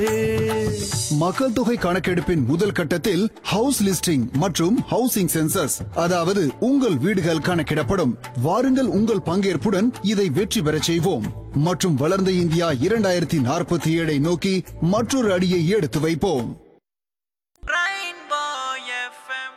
மக்கள் தொகை கணக்கெடுப்பின் முதல் கட்டத்தில் ஹவுஸ் லிஸ்டிங் மற்றும் ஹவுசிங் சென்சஸ் அதாவது உங்கள் வீடுகள் கணக்கிடப்படும் வாருங்கள் உங்கள் பங்கேற்புடன் இதை வெற்றி பெறச் செய்வோம் மற்றும் வளர்ந்த இந்தியா இரண்டாயிரத்தி நாற்பத்தி ஏழை நோக்கி மற்றொரு அடியை எடுத்து வைப்போம் Rainbow FM.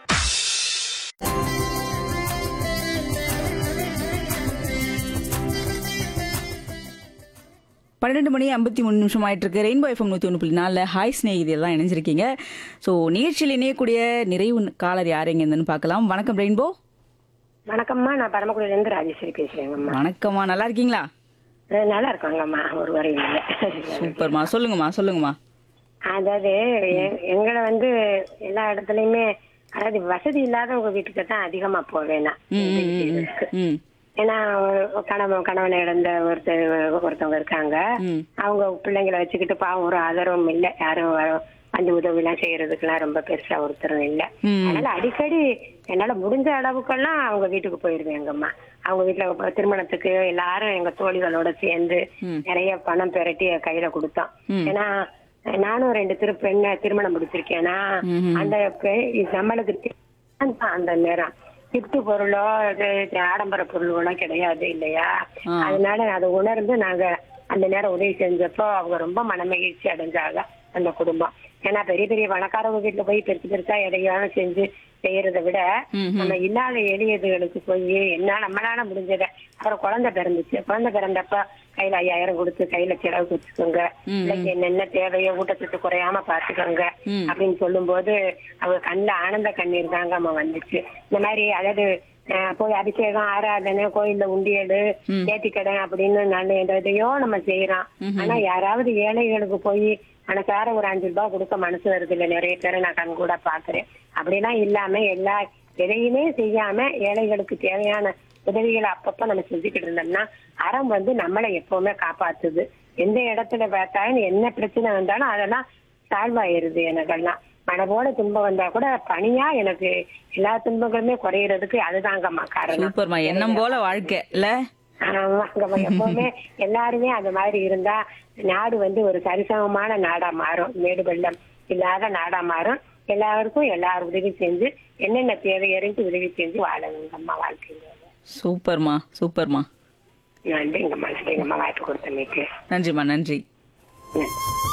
பன்னெண்டு மணி ஐம்பத்தி மூணு நிமிஷம் ஆயிட்டு இருக்கு ரெயின்போ எஃப்எம் நூற்றி ஒன்று புள்ளி நாலில் ஹாய் ஸ்நேகிதியில் தான் இணைஞ்சிருக்கீங்க ஸோ நிகழ்ச்சியில் இணையக்கூடிய நிறைவு காலர் யார் எங்க இருந்துன்னு பார்க்கலாம் வணக்கம் ரெயின்போ வணக்கம்மா நான் பரமக்குடியிலேருந்து ராஜேஸ்வரி பேசுறேங்கம்மா வணக்கம்மா நல்லா இருக்கீங்களா அஹ் நல்லா இருக்காங்கம்மா ஒரு வரையும் இல்லை சூப்பர்மா சொல்லுங்கம்மா சொல்லுங்கம்மா அதாவது எ- எங்களை வந்து எல்லா இடத்துலயுமே அதாவது வசதி இல்லாதவங்க வீட்டுக்கு தான் அதிகமா போவேன் நான். ம் ம், ம், ம் ம் ஏன்னா ஒரு கணவன் கணவனை இழந்த ஒருத்தர் ஒருத்தவங்க இருக்காங்க ம். அவங்க பிள்ளைங்களை வச்சுக்கிட்டு பாவம் ஒரு ஆதரவும் இல்லை யாரும் வ- வந்து உதவி எல்லாம் செய்யறதுக்கெல்லாம் ரொம்ப பெருசா ஒருத்தரும் இல்லை ம். அதனால அடிக்கடி என்னால முடிஞ்ச அளவுக்கெல்லாம் அவங்க வீட்டுக்கு போயிருவேங்கம்மா அவங்க வீட்டுல இப்ப திருமணத்துக்கு எல்லாரும் எங்க தோழிகளோட சேர்ந்து நிறைய பணம் பெரட்டி என் கையில கொடுத்தோம் ஏன்னா நானும் ரெண்டு திரு பெண்ணை திருமணம் முடிச்சிருக்கேன்னா அந்த பெ- நம்மளுக்கு தி- அந்த நேரம் கிஃப்ட் பொருளோ இது இது ஆடம்பர பொருள்களோ கிடையாது இல்லையா அதனால அதை உணர்ந்து நாங்க அந்த நேரம் உதவி செஞ்சப்போ அவங்க ரொம்ப மனமகிழ்ச்சி அடைஞ்சாங்க அந்த குடும்பம் ஏன்னா பெரிய பெரிய பணக்காரவங்க வீட்டுல போய் பெருசு பெருசா எதையான செஞ்சு செய்யறதை விட நம்ம இல்லாத எளியதுகளுக்கு போய் என்ன நம்மளால முடிஞ்சத அப்புறம் குழந்தை பிறந்துச்சு குழந்தை பிறந்தப்ப கையில ஐயாயிரம் கொடுத்து கையில செலவு வச்சுக்கோங்க பிள்ளைக்கு என்னென்ன தேவையோ ஊட்டச்சத்து குறையாம பாத்துக்கோங்க அப்படின்னு சொல்லும்போது அவங்க கண்ணுல ஆனந்த கண்ணீர் தாங்க அம்மா வந்துச்சு இந்த மாதிரி அதாவது அஹ், போய் அபிஷேகம் ஆராதனை கோயில்ல உண்டியல் ஏத்திக்கடை அப்படின்னு நல்ல எந்த இதையோ நம்ம செய்யறோம் ஆனா யாராவது ஏழைகளுக்கு போய் மனசார ஒரு அஞ்சு ரூபாய் கொடுக்க மனசு வருது இல்ல நிறைய பேரை நான் கண் கூட பாக்குறேன் அப்படிலாம் இல்லாம எல்லா எதையுமே செய்யாம ஏழைகளுக்கு தேவையான உதவிகளை அப்பப்ப நம்ம செஞ்சுக்கிட்டு இருந்தோம்னா அறம் வந்து நம்மளை எப்பவுமே காப்பாத்துது எந்த இடத்துல பார்த்தாலும் என்ன பிரச்சனை வந்தாலும் அதெல்லாம் சால்வ் ஆயிருது எனக்கெல்லாம் மழை போல துன்பம் வந்தா கூட பணியா எனக்கு எல்லா துன்பங்களுமே குறையறதுக்கு அதுதாங்கம்மா காரணம் சூப்பர்மா எண்ணம் போல வாழ்க்கை இல்ல ஆமாங்கம்மா எப்பவுமே எல்லாருமே அந்த மாதிரி இருந்தா நாடு வந்து ஒரு சரிசமமான நாடா மாறும் மேடு வெள்ளம் இல்லாத நாடா மாறும் எல்லாருக்கும் எல்லாரும் உதவி செஞ்சு என்னென்ன தேவை அறிந்து உதவி செஞ்சு வாழணுங்கம்மா வாழ்க்கையில சூப்பர்மா சூப்பர்மா நன்றிங்கம்மா நன்றிங்கம்மா வாய்ப்பு கொடுத்தமைக்கு நன்றிம்மா நன்றி நன்றி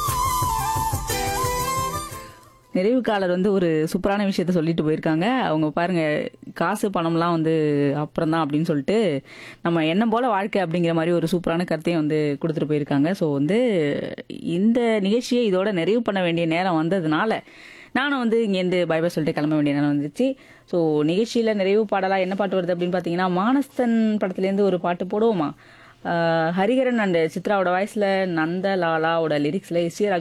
நிறைவு காலர் வந்து ஒரு சூப்பரான விஷயத்த சொல்லிட்டு போயிருக்காங்க அவங்க பாருங்க காசு பணம்லாம் வந்து அப்புறம் தான் அப்படின்னு சொல்லிட்டு நம்ம எண்ணம் போல வாழ்க்கை அப்படிங்கிற மாதிரி ஒரு சூப்பரான கருத்தையும் வந்து கொடுத்துட்டு போயிருக்காங்க ஸோ வந்து இந்த நிகழ்ச்சியை இதோட நிறைவு பண்ண வேண்டிய நேரம் வந்ததுனால நானும் வந்து இங்கேருந்து பை பை சொல்லிட்டு கிளம்ப வேண்டிய நேரம் வந்துச்சு ஸோ நிகழ்ச்சியில் நிறைவு பாடலாம் என்ன பாட்டு வருது அப்படின்னு பார்த்தீங்கன்னா மானஸ்தன் படத்துலேருந்து ஒரு பாட்டு போடுவோமா ஆஹ் ஹரிஹரன் அண்ட் சித்ராவோட வாய்ஸில் நந்தலாலாவோட லிரிக்ஸில் இசையராஜ்